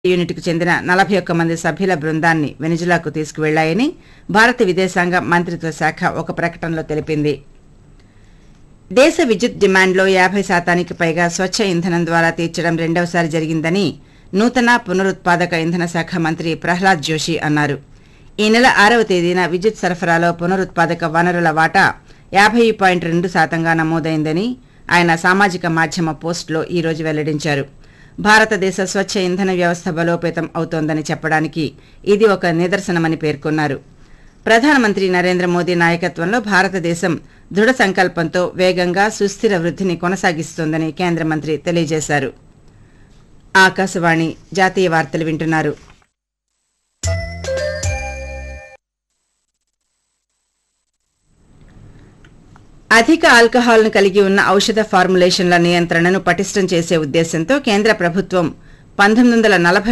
యూనిట్కు చెందిన నలభై ఒక్క మంది సభ్యుల బృందాన్ని వెనిజులాకు తీసుకువెళ్లాయని భారత విదేశాంగ మంత్రిత్వ శాఖ ఒక ప్రకటనలో తెలిపింది దేశ విద్యుత్ డిమాండ్లో యాభై శాతానికి పైగా స్వచ్ఛ ఇంధనం ద్వారా తీర్చడం రెండవసారి జరిగిందని నూతన పునరుత్పాదక ఇంధన శాఖ మంత్రి ప్రహ్లాద్ జోషి అన్నారు ఈ నెల ఆరవ తేదీన విద్యుత్ సరఫరాలో పునరుత్పాదక వనరుల వాటా యాభై పాయింట్ రెండు శాతంగా నమోదైందని ఆయన సామాజిక మాధ్యమ పోస్టులో ఈ రోజు వెల్లడించారు భారతదేశ స్వచ్ఛ ఇంధన వ్యవస్థ బలోపేతం అవుతోందని చెప్పడానికి ఇది ఒక నిదర్శనమని పేర్కొన్నారు ప్రధానమంత్రి నరేంద్ర మోదీ నాయకత్వంలో భారతదేశం దృఢ సంకల్పంతో వేగంగా సుస్థిర వృద్ధిని కొనసాగిస్తోందని కేంద్ర మంత్రి తెలియజేశారు ఆకాశవాణి జాతీయ వార్తలు వింటున్నారు అధిక ఆల్కహాల్ను కలిగి ఉన్న ఔషధ ఫార్ములేషన్ల నియంత్రణను పటిష్టం చేసే ఉద్దేశంతో కేంద్ర ప్రభుత్వం పంతొమ్మిది వందల నలభై